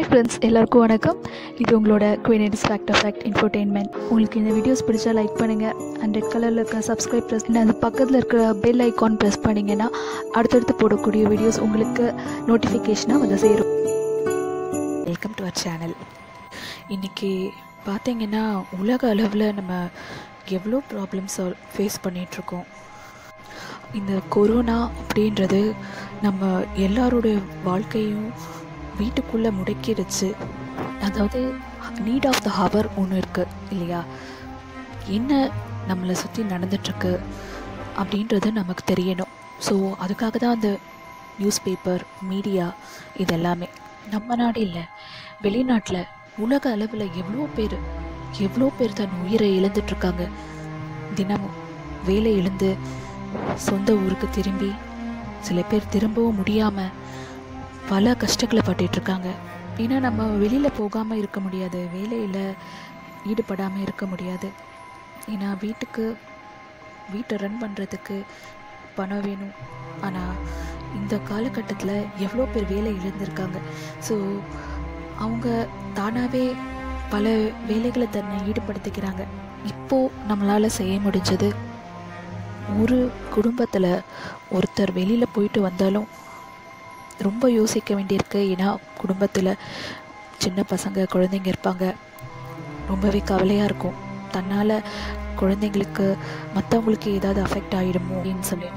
hi friends எல்லாருக்கும் வணக்கம் இது உங்களோட குவீனிட்ஸ் ஃபேக்ட் ஆஃப் ஃபேக்ட் இன்ஃபர்டெயின்மெண்ட் உங்களுக்கு இந்த வீடியோஸ் பிடிச்சா லைக் பண்ணுங்கள் அண்ட் ரெட் கலரில் இருக்க சப்ஸ்கிரைப் ப்ரெஸ் அந்த பக்கத்தில் இருக்கிற பெல் ஐக்கான் ப்ரெஸ் பண்ணிங்கன்னா அடுத்தடுத்து போடக்கூடிய வீடியோஸ் உங்களுக்கு நோட்டிஃபிகேஷனாக வந்து சேரும் வெல்கம் டு அவர் சேனல் இன்றைக்கி பார்த்தீங்கன்னா உலக அளவில் நம்ம எவ்வளோ ப்ராப்ளம்ஸ் ஃபேஸ் பண்ணிகிட்ருக்கோம் இந்த கொரோனா அப்படின்றது நம்ம எல்லாருடைய வாழ்க்கையும் வீட்டுக்குள்ளே முடக்கிடுச்சு அதாவது நீட் ஆஃப் த ஹவர் ஒன்று இருக்குது இல்லையா என்ன நம்மளை சுற்றி நடந்துட்டுருக்கு அப்படின்றது நமக்கு தெரியணும் ஸோ அதுக்காக தான் அந்த நியூஸ் பேப்பர் மீடியா இது எல்லாமே நம்ம நாடு இல்லை வெளிநாட்டில் உலக அளவில் எவ்வளோ பேர் எவ்வளோ பேர் தன் உயிரை இழந்துட்டுருக்காங்க தினமும் வேலை இழந்து சொந்த ஊருக்கு திரும்பி சில பேர் திரும்பவும் முடியாமல் பல கஷ்டங்களை பட்டுட்ருக்காங்க ஏன்னா நம்ம வெளியில் போகாமல் இருக்க முடியாது வேலையில் ஈடுபடாமல் இருக்க முடியாது ஏன்னா வீட்டுக்கு வீட்டை ரன் பண்ணுறதுக்கு பணம் வேணும் ஆனால் இந்த காலகட்டத்தில் எவ்வளோ பேர் வேலை இழந்திருக்காங்க ஸோ அவங்க தானாகவே பல வேலைகளை தன்னை ஈடுபடுத்திக்கிறாங்க இப்போது நம்மளால் செய்ய முடிஞ்சது ஒரு குடும்பத்தில் ஒருத்தர் வெளியில் போயிட்டு வந்தாலும் ரொம்ப யோசிக்க வேண்டியிருக்கு ஏன்னா குடும்பத்தில் சின்ன பசங்க குழந்தைங்க இருப்பாங்க ரொம்பவே கவலையாக இருக்கும் தன்னால் குழந்தைங்களுக்கு மற்றவங்களுக்கு ஏதாவது அஃபெக்ட் ஆகிடுமோ அப்படின்னு சொல்லிட்டு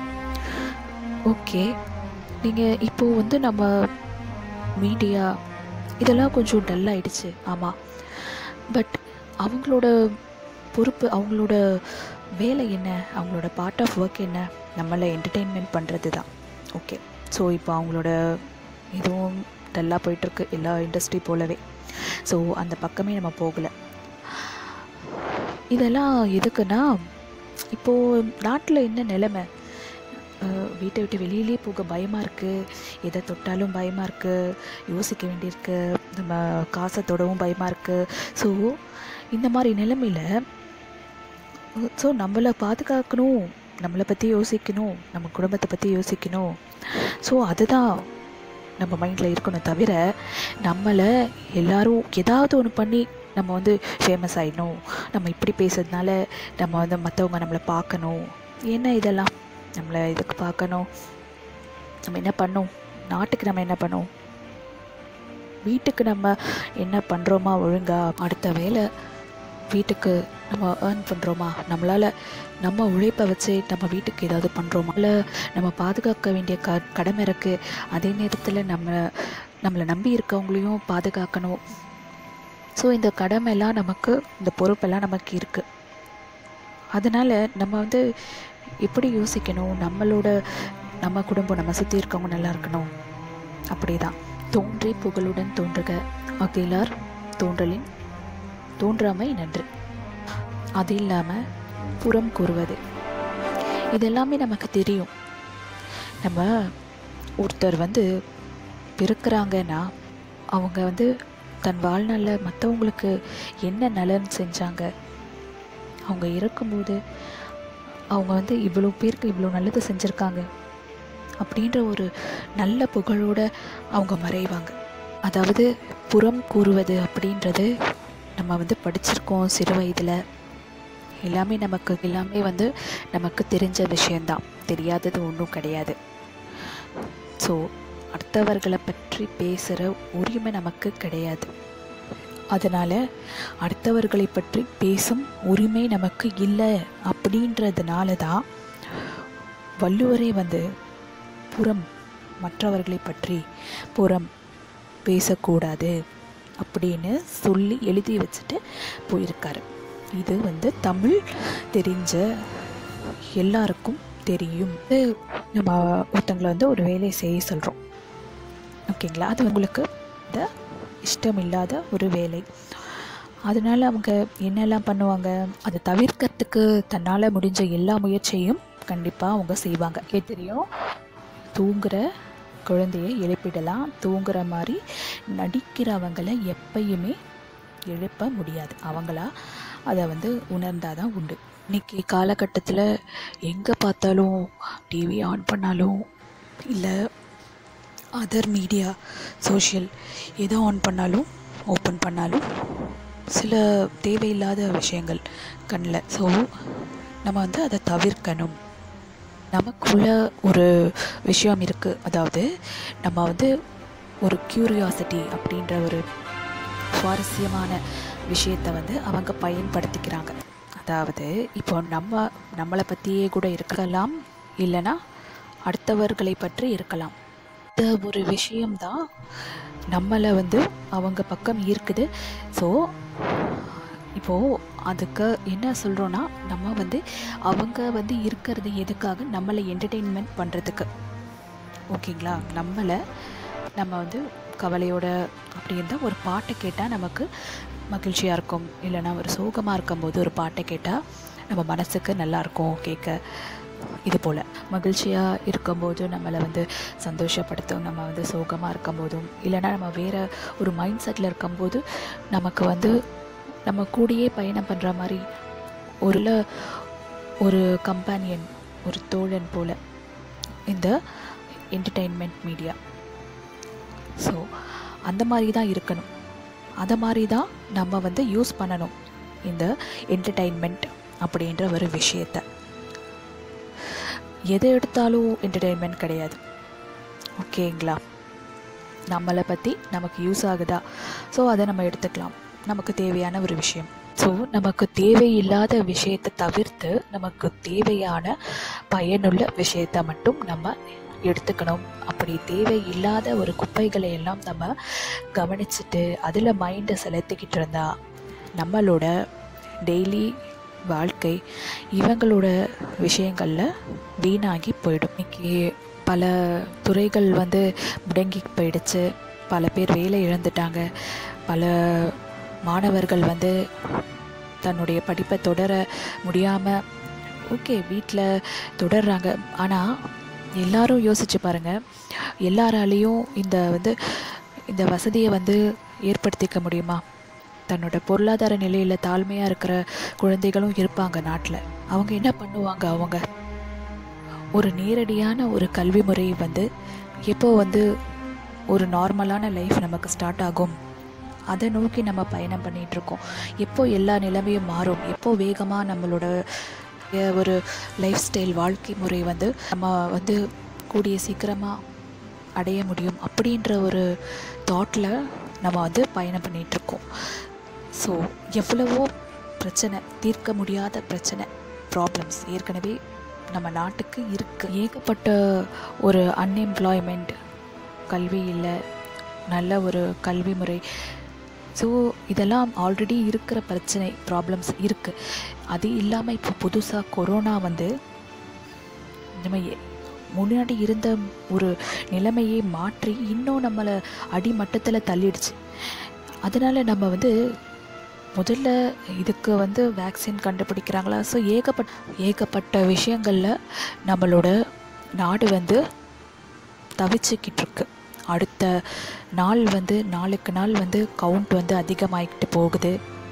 ஓகே நீங்கள் இப்போது வந்து நம்ம மீடியா இதெல்லாம் கொஞ்சம் டல் ஆயிடுச்சு ஆமாம் பட் அவங்களோட பொறுப்பு அவங்களோட வேலை என்ன அவங்களோட பார்ட் ஆஃப் ஒர்க் என்ன நம்மளை என்டர்டெயின்மெண்ட் பண்ணுறது தான் ஓகே ஸோ இப்போ அவங்களோட இதுவும் டல்லாக போயிட்டுருக்கு எல்லா இண்டஸ்ட்ரி போலவே ஸோ அந்த பக்கமே நம்ம போகலை இதெல்லாம் எதுக்குன்னா இப்போது நாட்டில் என்ன நிலைமை அஹ் வீட்டை விட்டு வெளியிலே போக பயமாக இருக்குது எதை தொட்டாலும் பயமாக இருக்குது யோசிக்க வேண்டியிருக்கு நம்ம காசை தொடவும் பயமாக இருக்குது ஸோ இந்த மாதிரி நிலைமையில் ஸோ நம்மளை பாதுகாக்கணும் நம்மளை பற்றி யோசிக்கணும் நம்ம குடும்பத்தை பற்றி யோசிக்கணும் ஸோ அதுதான் நம்ம மைண்டில் இருக்கணும் தவிர நம்மளை எல்லாரும் ஏதாவது ஒன்று பண்ணி நம்ம வந்து ஃபேமஸ் ஆகிடணும் நம்ம இப்படி பேசுறதுனால நம்ம வந்து மற்றவங்க நம்மளை பார்க்கணும் என்ன இதெல்லாம் நம்மளை இதுக்கு பார்க்கணும் நம்ம என்ன பண்ணோம் நாட்டுக்கு நம்ம என்ன பண்ணோம் வீட்டுக்கு நம்ம என்ன பண்ணுறோமா ஒழுங்கா அடுத்த வேலை வீட்டுக்கு நம்ம ஏர்ன் பண்ணுறோமா நம்மளால் நம்ம உழைப்பை வச்சு நம்ம வீட்டுக்கு ஏதாவது பண்ணுறோமா இல்லை நம்ம பாதுகாக்க வேண்டிய க கடமை இருக்குது அதே நேரத்தில் நம்ம நம்மளை நம்பி இருக்கவங்களையும் பாதுகாக்கணும் ஸோ இந்த கடமைலாம் நமக்கு இந்த பொறுப்பெல்லாம் நமக்கு இருக்குது அதனால் நம்ம வந்து எப்படி யோசிக்கணும் நம்மளோட நம்ம குடும்பம் நம்ம சுற்றி இருக்கவங்க நல்லா இருக்கணும் அப்படி தான் தோன்றி புகழுடன் தோன்றுக அகிலார் தோன்றலின் தோன்றாமை நன்று அது இல்லாமல் புறம் கூறுவது இதெல்லாமே நமக்கு தெரியும் நம்ம ஒருத்தர் வந்து பிறக்கிறாங்கன்னா அவங்க வந்து தன் வாழ்நாளில் மற்றவங்களுக்கு என்ன நலன் செஞ்சாங்க அவங்க இறக்கும்போது அவங்க வந்து இவ்வளோ பேருக்கு இவ்வளோ நல்லது செஞ்சுருக்காங்க அப்படின்ற ஒரு நல்ல புகழோட அவங்க மறைவாங்க அதாவது புறம் கூறுவது அப்படின்றது நம்ம வந்து படிச்சிருக்கோம் சிறு வயதில் எல்லாமே நமக்கு எல்லாமே வந்து நமக்கு தெரிஞ்ச விஷயந்தான் தெரியாதது ஒன்றும் கிடையாது ஸோ அடுத்தவர்களை பற்றி பேசுகிற உரிமை நமக்கு கிடையாது அதனால் அடுத்தவர்களை பற்றி பேசும் உரிமை நமக்கு இல்லை அப்படின்றதுனால தான் வள்ளுவரே வந்து புறம் மற்றவர்களை பற்றி புறம் பேசக்கூடாது அப்படின்னு சொல்லி எழுதி வச்சுட்டு போயிருக்காரு இது வந்து தமிழ் தெரிஞ்ச எல்லாருக்கும் தெரியும் இது நம்ம ஒருத்தங்களை வந்து ஒரு வேலையை செய்ய சொல்கிறோம் ஓகேங்களா அது உங்களுக்கு இந்த இஷ்டம் இல்லாத ஒரு வேலை அதனால் அவங்க என்னெல்லாம் பண்ணுவாங்க அதை தவிர்க்கிறதுக்கு தன்னால் முடிஞ்ச எல்லா முயற்சியும் கண்டிப்பாக அவங்க செய்வாங்க ஏ தெரியும் தூங்குற குழந்தைய எழுப்பிடலாம் தூங்குற மாதிரி நடிக்கிறவங்களை எப்பயுமே எழுப்ப முடியாது அவங்களா அதை வந்து உணர்ந்தால் தான் உண்டு இன்றைக்கி காலகட்டத்தில் எங்கே பார்த்தாலும் டிவி ஆன் பண்ணாலும் இல்லை அதர் மீடியா சோஷியல் எதை ஆன் பண்ணாலும் ஓப்பன் பண்ணாலும் சில தேவையில்லாத விஷயங்கள் கண்ணில் ஸோ நம்ம வந்து அதை தவிர்க்கணும் நமக்குள்ள ஒரு விஷயம் இருக்குது அதாவது நம்ம வந்து ஒரு க்யூரியாசிட்டி அப்படின்ற ஒரு சுவாரஸ்யமான விஷயத்தை வந்து அவங்க பயன்படுத்திக்கிறாங்க அதாவது இப்போ நம்ம நம்மளை பற்றியே கூட இருக்கலாம் இல்லைன்னா அடுத்தவர்களை பற்றி இருக்கலாம் இந்த ஒரு விஷயம்தான் நம்மளை வந்து அவங்க பக்கம் ஈர்க்குது ஸோ இப்போது அதுக்கு என்ன சொல்கிறோன்னா நம்ம வந்து அவங்க வந்து இருக்கிறது எதுக்காக நம்மளை என்டர்டெயின்மெண்ட் பண்ணுறதுக்கு ஓகேங்களா நம்மளை நம்ம வந்து கவலையோட அப்படி இருந்தால் ஒரு பாட்டை கேட்டால் நமக்கு மகிழ்ச்சியாக இருக்கும் இல்லைன்னா ஒரு சோகமாக இருக்கும்போது ஒரு பாட்டை கேட்டால் நம்ம மனசுக்கு நல்லாயிருக்கும் கேட்க இது போல் மகிழ்ச்சியாக இருக்கும்போது நம்மளை வந்து சந்தோஷப்படுத்தும் நம்ம வந்து சோகமாக இருக்கும்போதும் இல்லைன்னா நம்ம வேறு ஒரு மைண்ட் செட்டில் இருக்கும்போது நமக்கு வந்து நம்ம கூடயே பயணம் பண்ணுற மாதிரி ஒரு ஒரு கம்பானியன் ஒரு தோழன் போல் இந்த என்டர்டெயின்மெண்ட் மீடியா ஸோ அந்த மாதிரி தான் இருக்கணும் அதை மாதிரி தான் நம்ம வந்து யூஸ் பண்ணணும் இந்த என்டர்டெயின்மெண்ட் அப்படின்ற ஒரு விஷயத்தை எதை எடுத்தாலும் என்டர்டெயின்மெண்ட் கிடையாது ஓகேங்களா நம்மளை பற்றி நமக்கு யூஸ் ஆகுதா ஸோ அதை நம்ம எடுத்துக்கலாம் நமக்கு தேவையான ஒரு விஷயம் ஸோ நமக்கு தேவையில்லாத விஷயத்தை தவிர்த்து நமக்கு தேவையான பயனுள்ள விஷயத்தை மட்டும் நம்ம எடுத்துக்கணும் அப்படி தேவையில்லாத ஒரு குப்பைகளை எல்லாம் நம்ம கவனிச்சுட்டு அதில் மைண்டை செலுத்திக்கிட்டு இருந்தா நம்மளோட டெய்லி வாழ்க்கை இவங்களோட விஷயங்களில் வீணாகி போயிடும் இன்னைக்கு பல துறைகள் வந்து முடங்கி போயிடுச்சு பல பேர் வேலை இழந்துட்டாங்க பல மாணவர்கள் வந்து தன்னுடைய படிப்பை தொடர முடியாமல் ஓகே வீட்டில் தொடர்றாங்க ஆனால் எல்லாரும் யோசிச்சு பாருங்கள் எல்லாராலேயும் இந்த வந்து இந்த வசதியை வந்து ஏற்படுத்திக்க முடியுமா தன்னோட பொருளாதார நிலையில் தாழ்மையாக இருக்கிற குழந்தைகளும் இருப்பாங்க நாட்டில் அவங்க என்ன பண்ணுவாங்க அவங்க ஒரு நேரடியான ஒரு கல்வி முறை வந்து எப்போ வந்து ஒரு நார்மலான லைஃப் நமக்கு ஸ்டார்ட் ஆகும் அதை நோக்கி நம்ம பயணம் பண்ணிகிட்டு இருக்கோம் எப்போ எல்லா நிலைமையும் மாறும் எப்போ வேகமாக நம்மளோட அஹ், ஒரு லைஃப் ஸ்டைல் வாழ்க்கை முறை வந்து நம்ம வந்து கூடிய சீக்கிரமாக அடைய முடியும் அப்படின்ற ஒரு தாட்டில் நம்ம வந்து பயணம் பண்ணிகிட்டு இருக்கோம் ஸோ எவ்வளவோ பிரச்சனை தீர்க்க முடியாத பிரச்சனை ப்ராப்ளம்ஸ் ஏற்கனவே நம்ம நாட்டுக்கு இருக்கு ஏகப்பட்ட ஒரு அன்எம்ப்ளாய்மெண்ட் கல்வி இல்லை நல்ல ஒரு கல்வி முறை ஸோ இதெல்லாம் ஆல்ரெடி இருக்கிற பிரச்சனை ப்ராப்ளம்ஸ் இருக்குது அது இல்லாமல் இப்போ புதுசாக கொரோனா வந்து நம்ம எ- முன்னாடி இருந்த ஒரு நிலைமையை மாற்றி இன்னும் நம்மளை அடிமட்டத்தில் தள்ளிடுச்சு அதனால் நம்ம வந்து முதல்ல இதுக்கு வந்து வேக்சின் கண்டுபிடிக்கிறாங்களா ஸோ ஏகப்பட்ட ஏகப்பட்ட விஷயங்களில் நம்மளோட நாடு வந்து தவிச்சுக்கிட்டு இருக்கு அடுத்த நாள் வந்து நாளுக்கு நாள் வந்து கவுண்ட் வந்து அதிகமாகிட்டு போகுது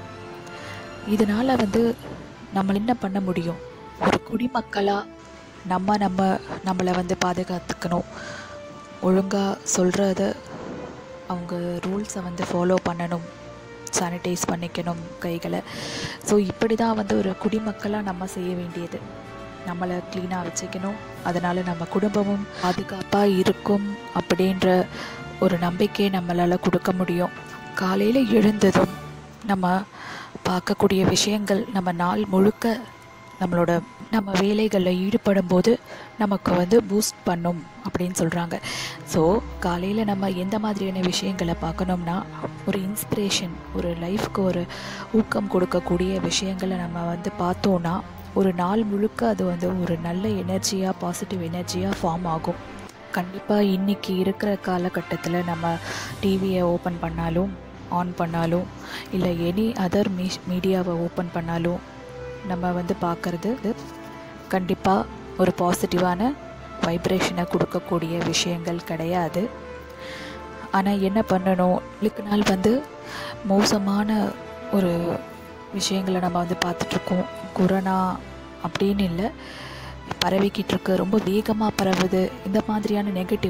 இதனால் வந்து நம்ம என்ன பண்ண முடியும் ஒரு குடிமக்களாக நம்ம நம்ம நம்மளை வந்து பாதுகாத்துக்கணும் ஒழுங்காக சொல்கிறத அவங்க ரூல்ஸை வந்து ஃபாலோ பண்ணணும் சானிடைஸ் பண்ணிக்கணும் கைகளை ஸோ இப்படி தான் வந்து ஒரு குடிமக்களாக நம்ம செய்ய வேண்டியது நம்மளை க்ளீனாக வச்சுக்கணும் அதனால் நம்ம குடும்பமும் பாதுகாப்பாக இருக்கும் அப்படின்ற ஒரு நம்பிக்கையை நம்மளால் கொடுக்க முடியும் காலையில் எழுந்ததும் நம்ம பார்க்கக்கூடிய விஷயங்கள் நம்ம நாள் முழுக்க நம்மளோட நம்ம வேலைகளில் ஈடுபடும் போது நமக்கு வந்து பூஸ்ட் பண்ணும் அப்படின்னு சொல்கிறாங்க ஸோ காலையில் நம்ம எந்த மாதிரியான விஷயங்களை பார்க்கணும்னா ஒரு இன்ஸ்பிரேஷன் ஒரு லைஃப்க்கு ஒரு ஊக்கம் கொடுக்கக்கூடிய விஷயங்களை நம்ம வந்து பார்த்தோன்னா ஒரு நாள் முழுக்க அது வந்து ஒரு நல்ல எனர்ஜியாக பாசிட்டிவ் எனர்ஜியாக ஃபார்ம் ஆகும் கண்டிப்பாக இன்றைக்கி இருக்கிற காலகட்டத்தில் நம்ம டிவியை ஓப்பன் பண்ணாலும் ஆன் பண்ணாலும் இல்லை எனி அதர் மீ மீடியாவை ஓப்பன் பண்ணாலும் நம்ம வந்து பார்க்குறது கண்டிப்பாக ஒரு பாசிட்டிவான வைப்ரேஷனை கொடுக்கக்கூடிய விஷயங்கள் கிடையாது ஆனால் என்ன பண்ணணும் நாளுக்கு நாள் வந்து மோசமான ஒரு விஷயங்களை நம்ம வந்து பார்த்துட்ருக்கோம் கொரோனா அப்படின்னு இல்லை பரவிக்கிட்டு இருக்கு ரொம்ப வேகமாக பரவுது இந்த மாதிரியான நெகட்டிவ்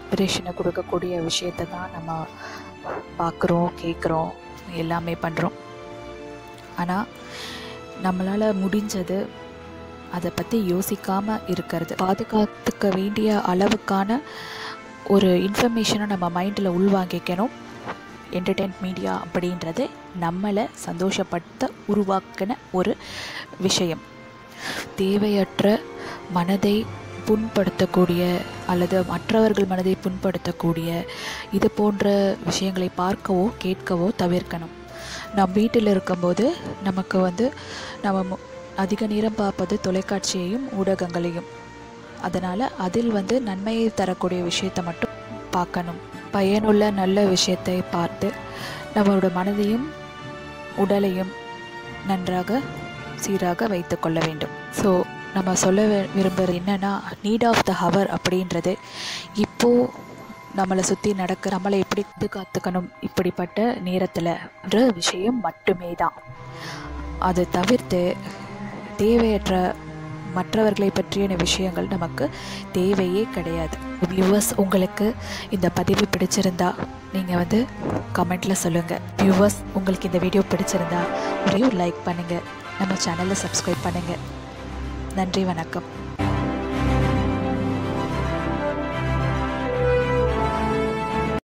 இன்ஸ்பிரேஷனை கொடுக்கக்கூடிய விஷயத்தை தான் நம்ம பார்க்குறோம் கேட்குறோம் எல்லாமே பண்ணுறோம் ஆனால் நம்மளால் முடிஞ்சது அதை பற்றி யோசிக்காமல் இருக்கிறது பாதுகாத்துக்க வேண்டிய அளவுக்கான ஒரு இன்ஃபர்மேஷனை நம்ம மைண்டில் உள்வாங்கிக்கணும் என்டர்டெயின் மீடியா அப்படின்றது நம்மளை சந்தோஷப்படுத்த உருவாக்கின ஒரு விஷயம் தேவையற்ற மனதை புண்படுத்தக்கூடிய அல்லது மற்றவர்கள் மனதை புண்படுத்தக்கூடிய இது போன்ற விஷயங்களை பார்க்கவோ கேட்கவோ தவிர்க்கணும் நம் வீட்டில் இருக்கும்போது நமக்கு வந்து நம்ம மு- அதிக நேரம் பார்ப்பது தொலைக்காட்சியையும் ஊடகங்களையும் அதனால் அதில் வந்து நன்மையை தரக்கூடிய விஷயத்தை மட்டும் பார்க்கணும் பயனுள்ள நல்ல விஷயத்தை பார்த்து நம்மளோட மனதையும் உடலையும் நன்றாக சீராக வைத்துக்கொள்ள வேண்டும் ஸோ நம்ம சொல்ல வி- விரும்புகிறது என்னன்னா நீட் ஆஃப் த ஹவர் அப்படின்றது இப்போது நம்மளை சுற்றி நடக்க நம்மளை எப்படி பாதுகாத்துக்கணும் இப்படிப்பட்ட நேரத்தில் விஷயம் மட்டுமே தான் அதை தவிர்த்து தேவையற்ற மற்றவர்களை பற்றிய விஷயங்கள் நமக்கு தேவையே கிடையாது வியூவர்ஸ் உங்களுக்கு இந்த பதிவு பிடிச்சிருந்தா நீங்கள் வந்து கமெண்ட்டில் சொல்லுங்கள் வியூவர்ஸ் உங்களுக்கு இந்த வீடியோ பிடிச்சிருந்தா ஒரே ஒரு லைக் பண்ணுங்கள் நம்ம சேனலை சப்ஸ்கிரைப் பண்ணுங்கள் நன்றி வணக்கம்